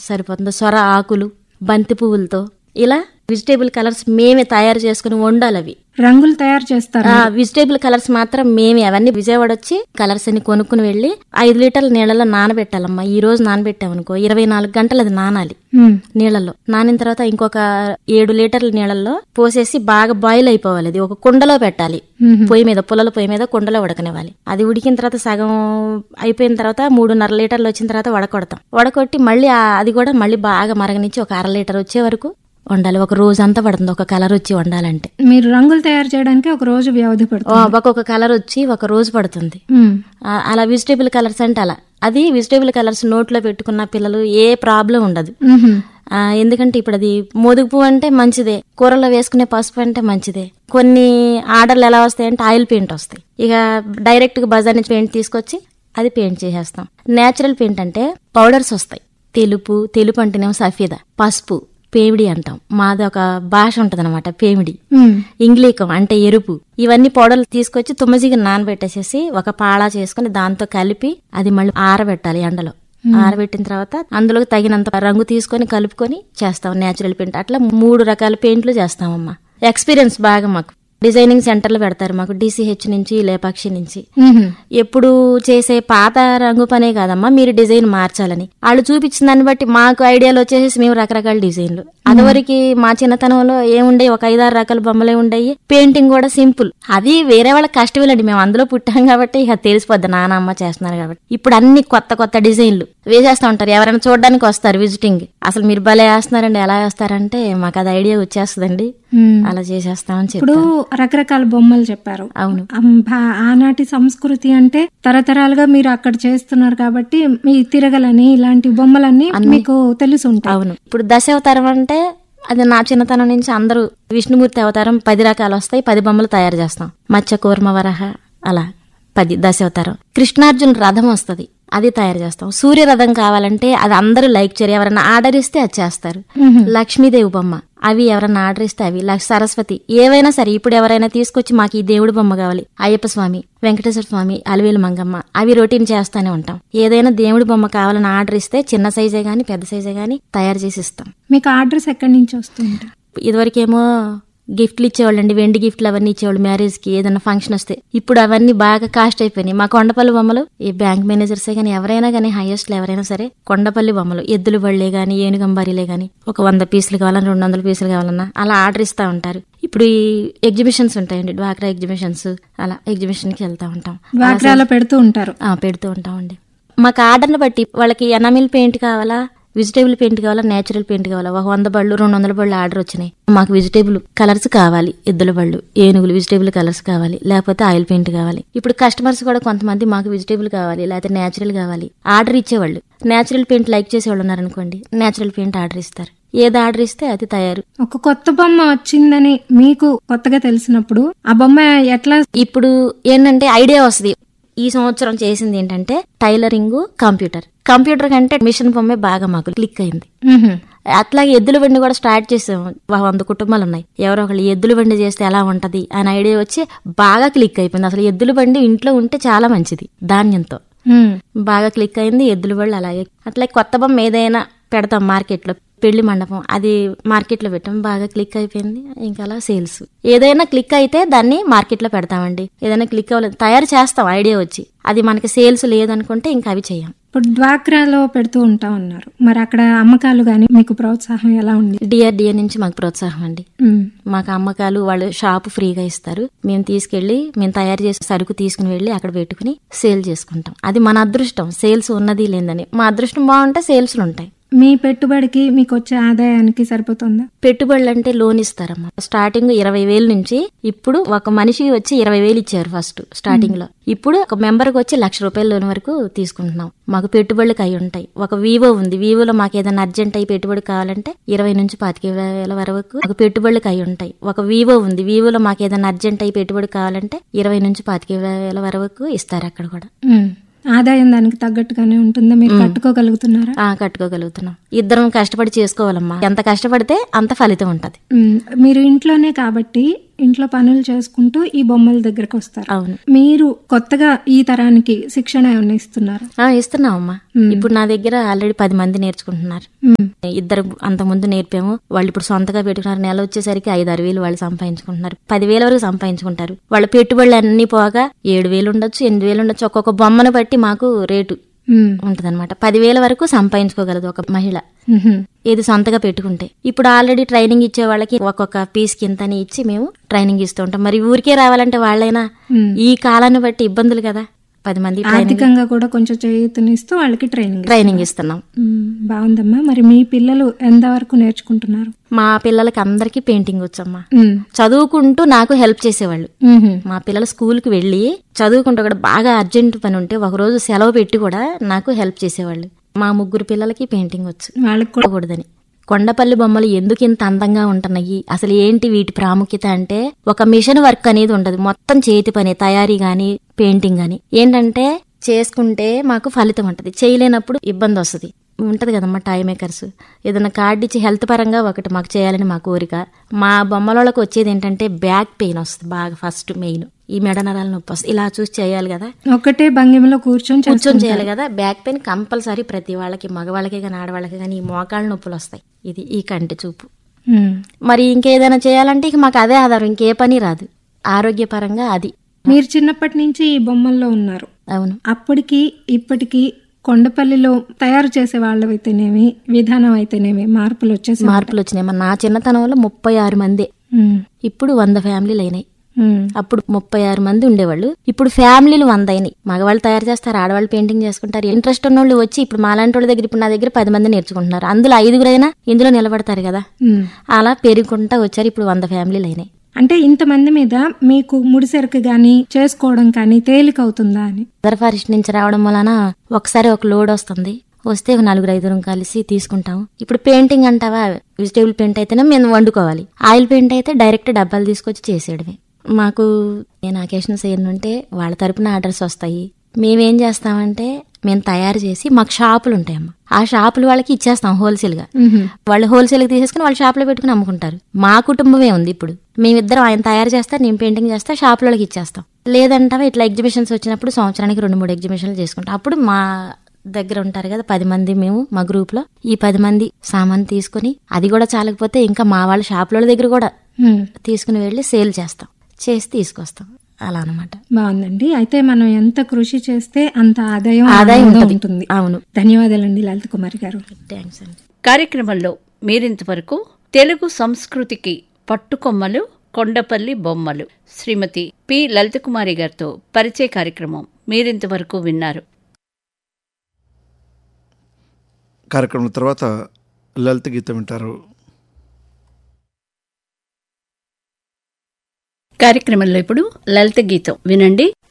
సరిపోతుంది సొర ఆకులు బంతి పువ్వులతో ఇలా వెజిటేబుల్ కలర్స్ మేమే తయారు చేసుకుని వండాలి అవి రంగులు తయారు చేస్తారు ఆ వెజిటేబుల్ కలర్స్ మాత్రం మేమే అవన్నీ విజయవాడ వచ్చి కలర్స్ అన్ని కొనుక్కుని వెళ్ళి ఐదు లీటర్ల నీళ్ళలో నానబెట్టాలమ్మా ఈ రోజు నానబెట్టామనుకో ఇరవై నాలుగు గంటలు అది నానాలి ఉమ్, నీళ్ళల్లో నానిన తర్వాత ఇంకొక ఏడు లీటర్ల నీళ్ళల్లో పోసేసి బాగా బాయిల్ అయిపోవాలి అది ఒక కుండలో పెట్టాలి ఉమ్, పొయ్యి మీద పుల్లల పొయ్యి మీద కుండలో ఉడకనివ్వాలి అది ఉడికిన తర్వాత సగం అయిపోయిన తర్వాత మూడున్నర లీటర్లు వచ్చిన తర్వాత వడకొడతాం వడకొట్టి మళ్ళీ ఆ- అది కూడా మళ్ళీ బాగా మరగనిచ్చి ఒక అర లీటర్ వచ్చే వరకు వండాలి ఒక రోజు అంతా పడుతుంది ఒక కలర్ వచ్చి వండాలంటే మీరు రంగులు తయారు చేయడానికి ఒక రోజు వ్యవధి పడుతుంది ఓ, ఒక్కొక్క కలర్ వచ్చి ఒక రోజు పడుతుంది ఉమ్, ఆ- అలా వెజిటేబుల్ కలర్స్ అంటే అలా అది వెజిటేబుల్ కలర్స్ నోట్లో పెట్టుకున్న పిల్లలు ఏ ప్రాబ్లం ఉండదు ఉహు, ఆ, ఎందుకంటే ఇప్పుడు అది మోదుగు పువ్వు అంటే మంచిదే కూరలో వేసుకునే పసుపు అంటే మంచిదే కొన్ని ఆర్డర్లు ఎలా వస్తాయంటే ఆయిల్ పెయింట్ వస్తాయి ఇక డైరెక్ట్ గా బజార్ నుంచి పెయింట్ తీసుకొచ్చి అది పెయింట్ చేసేస్తాం నేచురల్ పెయింట్ అంటే పౌడర్స్ వస్తాయి తెలుపు తెలుపు అంటేనేమో సఫీదా పసుపు పేమిడి అంటాం మాది ఒక భాష ఉంటదన్నమాట పేమిడి ఉమ్, ఇంగ్లీకం అంటే ఎరుపు ఇవన్నీ పౌడర్లు తీసుకొచ్చి తుమ్మజిగా నానబెట్టేసేసి ఒక పాళా చేసుకుని దాంతో కలిపి అది మళ్ళీ ఆరబెట్టాలి ఎండలో ఆరబెట్టిన తర్వాత అందులో తగినంత రంగు తీసుకొని కలుపుకొని చేస్తాం నేచురల్ పెయింట్ అట్లా మూడు రకాల పెయింట్లు చేస్తామమ్మా ఎక్స్పీరియన్స్ బాగా మాకు డిజైనింగ్ సెంటర్లు పెడతారు మాకు డిసిహెచ్ నుంచి లేపాక్షి నుంచి ఉహు, ఎప్పుడు చేసే పాత రంగు పనే కాదమ్మా మీరు డిజైన్ మార్చాలని వాళ్ళు చూపించిన దాన్ని బట్టి మాకు ఐడియాలు వచ్చేసి మేము రకరకాల డిజైన్లు అదివరకు మా చిన్నతనంలో ఏముండే ఒక ఐదారు రకాల బొమ్మలే ఉండయి పెయింటింగ్ కూడా సింపుల్ అది వేరే వాళ్ళ కష్టమేలండి మేము అందులో పుట్టాం కాబట్టి ఇక తెలిసిపోద్ది నాన్న అమ్మ చేస్తున్నారు కాబట్టి ఇప్పుడు అన్ని కొత్త కొత్త డిజైన్లు వేసేస్తా ఉంటారు ఎవరైనా చూడడానికి వస్తారు విజిటింగ్ అసలు మీరు భలే వేస్తున్నారండి ఎలా వేస్తారంటే మాకు అది ఐడియా వచ్చేస్తుందండి ఉమ్. అలా చేసేస్తామని చెప్పి ఇప్పుడు రకరకాల బొమ్మలు చెప్పారు అవును అం- భా- ఆనాటి సంస్కృతి అంటే తరతరాలుగా మీరు అక్కడ చేస్తున్నారు కాబట్టి మీ తిరగలని ఇలాంటి బొమ్మలన్నీ మీకు తెలిసి ఉంటాయి అవును ఇప్పుడు దశ అవతారం అంటే అది నా చిన్నతనం నుంచి అందరూ విష్ణుమూర్తి అవతారం పది రకాలు వస్తాయి పది బొమ్మలు తయారు చేస్తాం మత్స్య కూర్మ వరహ అలా పది దశ అవతారం కృష్ణార్జున రథం వస్తది అది తయారు చేస్తాం సూర్య రథం కావాలంటే అది అందరూ లైక్ చేయరు ఎవరైనా ఆర్డర్ ఇస్తే అది చేస్తారు లక్ష్మీదేవి బొమ్మ అవి ఎవరైనా ఆర్డర్ ఇస్తే అవి లక్ష సరస్వతి ఏవైనా సరే ఇప్పుడు ఎవరైనా తీసుకొచ్చి మాకు ఈ దేవుడి బొమ్మ కావాలి అయ్యప్ప స్వామి వెంకటేశ్వర స్వామి అలివేలు మంగమ్మ అవి రొటీన్ చేస్తానే ఉంటాం ఏదైనా దేవుడి బొమ్మ కావాలని ఆర్డర్ ఇస్తే చిన్న సైజే గాని పెద్ద సైజే గాని తయారు చేసి ఇస్తాం మీకు ఆర్డర్స్ ఎక్కడి నుంచి వస్తుంటాయి ఇదివరకేమో గిఫ్ట్లు ఇచ్చేవాళ్ళండి వెండి గిఫ్ట్లు అవన్నీ ఇచ్చేవాళ్ళు మ్యారేజ్ కి ఏదైనా ఫంక్షన్ వస్తే ఇప్పుడు అవన్నీ బాగా కాస్ట్ అయిపోయినాయి మా కొండపల్లి బొమ్మలు ఈ బ్యాంక్ మేనేజర్సే కానీ ఎవరైనా కానీ హైయెస్ట్ ఎవరైనా సరే కొండపల్లి బొమ్మలు ఎద్దులు బళ్ళే గాని ఏనుగంబారీలే గాని ఒక వంద పీసులు కావాలన్నా రెండు వందల పీసులు కావాలన్నా అలా ఆర్డర్ ఇస్తా ఉంటారు ఇప్పుడు ఈ ఎగ్జిబిషన్స్ ఉంటాయండి డ్వాక్రా ఎగ్జిబిషన్స్ అలా ఎగ్జిబిషన్ కి వెళ్తా ఉంటాం వాక్రాలో పెడుతూ ఉంటారు ఆ, పెడుతూ ఉంటామండి మాకు ఆర్డర్ని బట్టి వాళ్ళకి ఎనామిల్ పెయింట్ కావాలా వెజిటేబుల్ పెయింట్ కావాలా నేచురల్ పెయింట్ కావాలా ఒక వంద బళ్ళు రెండు వందల బళ్ళు ఆర్డర్ వచ్చినాయి మాకు వెజిటేబుల్ కలర్స్ కావాలి ఎద్దుల బళ్ళు ఏనుగులు వెజిటేబుల్ కలర్స్ కావాలి లేకపోతే ఆయిల్ పెయింట్ కావాలి ఇప్పుడు కస్టమర్స్ కూడా కొంతమంది మాకు వెజిటేబుల్ కావాలి లేకపోతే నేచురల్ కావాలి ఆర్డర్ ఇచ్చేవాళ్ళు నేచురల్ పెయింట్ లైక్ చేసేవాళ్ళు ఉన్నారనుకోండి నేచురల్ పెయింట్ ఆర్డర్ ఇస్తారు ఏది ఆర్డర్ ఇస్తే అది తయారు ఒక కొత్త బొమ్మ వచ్చిందని మీకు కొత్తగా తెలిసినప్పుడు ఆ బొమ్మ ఎట్లా ఇప్పుడు ఏంటంటే ఐడియా వస్తుంది ఈ సంవత్సరం చేసింది ఏంటంటే టైలరింగ్ కంప్యూటర్ కంప్యూటర్ కంటే మిషన్ బొమ్మే బాగా మాకు క్లిక్ అయింది ఉహు, అట్లాగే ఎద్దుల బండి కూడా స్టార్ట్ చేసాము వా- వంద కుటుంబాలు ఉన్నాయి ఎవరో ఒకళ్ళు ఎద్దుల బండి చేస్తే ఎలా ఉంటది అని ఐడియా వచ్చి బాగా క్లిక్ అయిపోయింది అసలు ఎద్దుల బండి ఇంట్లో ఉంటే చాలా మంచిది ధాన్యంతో ఉమ్, బాగా క్లిక్ అయింది ఎద్దుల బళ్ళు అలాగే అట్లా కొత్త బొమ్మ ఏదైనా పెడతాం మార్కెట్ లో పెళ్లి మండపం అది మార్కెట్ లో పెట్టాం బాగా క్లిక్ అయిపోయింది ఇంకా అలా సేల్స్ ఏదైనా క్లిక్ అయితే దాన్ని మార్కెట్ లో పెడతామండి ఏదైనా క్లిక్ అవ్వలేదు తయారు చేస్తాం ఐడియా వచ్చి అది మనకి సేల్స్ లేదనుకుంటే ఇంకా అవి చేయం ఇప్పుడు డ్వాక్రాలో పెడుతూ ఉంటా ఉన్నారు మరి అక్కడ అమ్మకాలు గాని మీకు ప్రోత్సాహం ఎలా ఉంది డిఆర్డిఏ నుంచి మాకు ప్రోత్సాహం అండి ఉమ్, మాకు అమ్మకాలు వాళ్ళు షాపు ఫ్రీగా ఇస్తారు మేము తీసుకెళ్లి మేము తయారు చేసిన సరుకు తీసుకుని వెళ్ళి అక్కడ పెట్టుకుని సేల్ చేసుకుంటాం అది మన అదృష్టం సేల్స్ ఉన్నది లేదని మా అదృష్టం బాగుంటే సేల్స్లు ఉంటాయి మీ పెట్టుబడికి మీకు వచ్చే ఆదాయానికి సరిపోతుందా పెట్టుబడులు అంటే లోన్ ఇస్తారమ్మా స్టార్టింగ్ ఇరవై వేలు నుంచి ఇప్పుడు ఒక మనిషికి వచ్చి ఇరవై వేలు ఇచ్చారు ఫస్ట్ స్టార్టింగ్ లో ఇప్పుడు ఒక మెంబర్ కి వచ్చి లక్ష రూపాయల లోన్ వరకు తీసుకుంటున్నాం మాకు పెట్టుబడులకు అయి ఉంటాయి ఒక వివో ఉంది వివోలో మాకు ఏదైనా అర్జెంట్ అయి పెట్టుబడి కావాలంటే ఇరవై నుంచి పాతిక వేల వరకు మాకు పెట్టుబడులకు అయి ఉంటాయి ఒక వివో ఉంది వివోలో మాకు ఏదైనా అర్జెంట్ అయి పెట్టుబడి కావాలంటే ఇరవై నుంచి పాతిక వేల వరకు ఇస్తారు అక్కడ కూడా ఉమ్, ఆదాయం దానికి తగ్గట్టుగానే ఉంటుందా మీరు కట్టుకోగలుగుతున్నారా ఆ కట్టుకోగలుగుతున్నాం ఇద్దరం కష్టపడి చేసుకోవాలమ్మా ఎంత కష్టపడితే అంత ఫలితం ఉంటది ఉమ్, మీరు ఇంట్లోనే కాబట్టి ఇంట్లో పనులు చేసుకుంటూ ఈ బొమ్మల దగ్గరకు వస్తారు అవును మీరు కొత్తగా ఈ తరానికి శిక్షణ ఏమైనా ఇస్తున్నారు ఆ, ఇస్తున్నామమ్మా ఇప్పుడు నా దగ్గర ఆల్రెడీ పది మంది నేర్చుకుంటున్నారు ఇద్దరు అంత ముందు నేర్పాము వాళ్ళు ఇప్పుడు సొంతగా పెట్టుకున్నారు నెల వచ్చేసరికి ఐదు ఆరు వేలు వాళ్ళు సంపాదించుకుంటున్నారు పదివేల వరకు సంపాదించుకుంటారు వాళ్ళ పెట్టుబడులు అన్ని పోగా ఏడు వేలు ఉండొచ్చు ఎనిమిది వేలు ఉండొచ్చు ఒక్కొక్క బొమ్మను బట్టి మాకు రేటు ఉంటదన్నమాట పదివేల వరకు సంపాదించుకోగలదు ఒక మహిళ ఏది సొంతగా పెట్టుకుంటే ఇప్పుడు ఆల్రెడీ ట్రైనింగ్ ఇచ్చే వాళ్ళకి ఒక్కొక్క పీస్ కింతని ఇచ్చి మేము ట్రైనింగ్ ఇస్తూ ఉంటాం మరి ఊరికే రావాలంటే వాళ్ళైనా ఈ కాలాన్ని బట్టి ఇబ్బందులు కదా పది మంది ట్రైనింగ్ ఆర్థికంగా కూడా కొంచెం చేయూతనిస్తూ వాళ్ళకి ట్రైనింగ్ ట్రైనింగ్ ఇస్తున్నాం మ్మ్. బాగుందమ్మా మరి మీ పిల్లలు ఎంతవరకు నేర్చుకుంటున్నారు మా పిల్లలకి అందరికీ పెయింటింగ్ వచ్చమ్మా మ్మ్. చదువుకుంటూ నాకు హెల్ప్ చేసేవాళ్ళు మ్మ్. మా పిల్లలు స్కూల్కి వెళ్ళి చదువుకుంటూ కూడా బాగా అర్జెంట్ పని ఉంటే ఒకరోజు సెలవు పెట్టి కూడా నాకు హెల్ప్ చేసేవాళ్ళు మా ముగ్గురు పిల్లలకి పెయింటింగ్ వచ్చు వాళ్ళకి కూడా కూడదని కొండపల్లి బొమ్మలు ఎందుకు ఇంత అందంగా ఉంటున్నాయి అసలు ఏంటి వీటి ప్రాముఖ్యత అంటే ఒక మిషన్ వర్క్ అనేది ఉండదు మొత్తం చేతి పని తయారీ గాని పెయింటింగ్ గాని ఏంటంటే చేసుకుంటే మాకు ఫలితం ఉంటది చేయలేనప్పుడు ఇబ్బంది వస్తుంది ఉంటది కదమ్మా టైం మేకర్స్ ఏదైనా కార్డు ఇచ్చి హెల్త్ పరంగా ఒకటి మాకు చేయాలని మా కోరిక మా బొమ్మలకి వచ్చేది ఏంటంటే బ్యాక్ పెయిన్ వస్తుంది బాగా ఫస్ట్ మెయిన్ ఈ మెడ నరాల నొప్పి వస్తుంది ఇలా చూసి చేయాలి కదా ఒకటే భంగిమలో కూర్చొని చేస్తారు. కూర్చొని చేయాలి కదా బ్యాక్ పెయిన్ కంపల్సరీ ప్రతి వాళ్ళకి మగవాళ్ళకి కానీ ఆడవాళ్ళకి కానీ ఈ మోకాళ్ళ నొప్పులు వస్తాయి ఇది ఈ కంటి చూపు మ్మ్. మరి ఇంకేదైనా చేయాలంటే ఇక మాకు అదే ఆధారం ఇంకే పని రాదు ఆరోగ్యపరంగా అది మీరు చిన్నప్పటి నుంచి ఈ బొమ్మల్లో ఉన్నారు అవును అప్పటికి ఇప్పటికి కొండపల్లిలో తయారు చేసే వాళ్ళైతేనేమి విధానం అయితేనేమి మార్పులు వచ్చేసి మార్పులు వచ్చినాయి మన నా చిన్నతనంలో ముప్పై ఆరు మందే మ్మ్. ఇప్పుడు వంద ఫ్యామిలీలు అయినాయి మ్మ్. అప్పుడు ముప్పై ఆరు మంది ఉండేవాళ్ళు ఇప్పుడు ఫ్యామిలీలు వంద అయినాయి మగవాళ్ళు తయారు చేస్తారు ఆడవాళ్ళు పెయింటింగ్ చేసుకుంటారు ఇంట్రెస్ట్ ఉన్న వాళ్ళు వచ్చి ఇప్పుడు మాలాంటి వాళ్ళ దగ్గర ఇప్పుడు నా దగ్గర పది మంది నేర్చుకుంటున్నారు అందులో ఐదుగురైనా ఇందులో నిలబడతారు కదా మ్మ్. అలా పెరుగుకుంటా వచ్చారు ఇప్పుడు వంద ఫ్యామిలీలు అయినాయి అంటే ఇంతమంది మీద మీకు ముడిసెరకు గాని చేసుకోవడం కానీ తేలిక అవుతుందా అని అదర్ ఫారెస్ట్ నుంచి రావడం వలన ఒకసారి ఒక లోడ్ వస్తుంది వస్తే ఒక నలుగురు ఐదుగురం కలిసి తీసుకుంటాం ఇప్పుడు పెయింటింగ్ అంటావా వెజిటేబుల్ పెయింట్ అయితేనే మేము వండుకోవాలి ఆయిల్ పెయింట్ అయితే డైరెక్ట్ డబ్బాలు తీసుకొచ్చి చేసేయడమే మాకు నేను అకేషన్స్ ఏమైనా ఉంటే వాళ్ళ తరపున ఆర్డర్స్ వస్తాయి మేమేం చేస్తామంటే మేము తయారు చేసి మాకు షాపులు ఉంటాయమ్మా ఆ షాపులు వాళ్ళకి ఇచ్చేస్తాం హోల్సేల్ గా వాళ్ళు హోల్సేల్ కి తీసేసుకుని వాళ్ళ షాప్ లో పెట్టుకుని అమ్ముకుంటారు మా కుటుంబమే ఉంది ఇప్పుడు మేమిద్దరం ఆయన తయారు చేస్తా నేను పెయింటింగ్ చేస్తా షాప్ వాళ్ళకి ఇచ్చేస్తాం లేదంటే ఇట్లా ఎగ్జిబిషన్స్ వచ్చినప్పుడు సంవత్సరానికి రెండు మూడు ఎగ్జిబిషన్లు చేసుకుంటాం అప్పుడు మా దగ్గర ఉంటారు కదా పది మంది మేము మా గ్రూప్ లో ఈ పది మంది సామాన్ తీసుకుని అది కూడా చాలకపోతే ఇంకా మా వాళ్ళ షాపుల దగ్గర కూడా మ్మ్. తీసుకుని వెళ్ళి సేల్ చేస్తాం చేసి తీసుకొస్తాం అలా అనమాట బాగుందండి అయితే మనం ఎంత కృషి చేస్తే అంత ఆదాయం ఆదాయం ఆనందం ఉంటది. ఉంటుంది అవును ధన్యవాదాలండి లలిత కుమారి గారు థ్యాంక్స్ అండి కార్యక్రమంలో మీరింతవరకు తెలుగు సంస్కృతికి పట్టుకొమ్మలు కొండపల్లి బొమ్మలు శ్రీమతి పి లలితకుమారి గారితో పరిచయ కార్యక్రమం మీరింతవరకు విన్నారు కార్యక్రమం తర్వాత లలిత గీతం వింటారు కార్యక్రమంలో ఇప్పుడు లలిత గీతం వినండి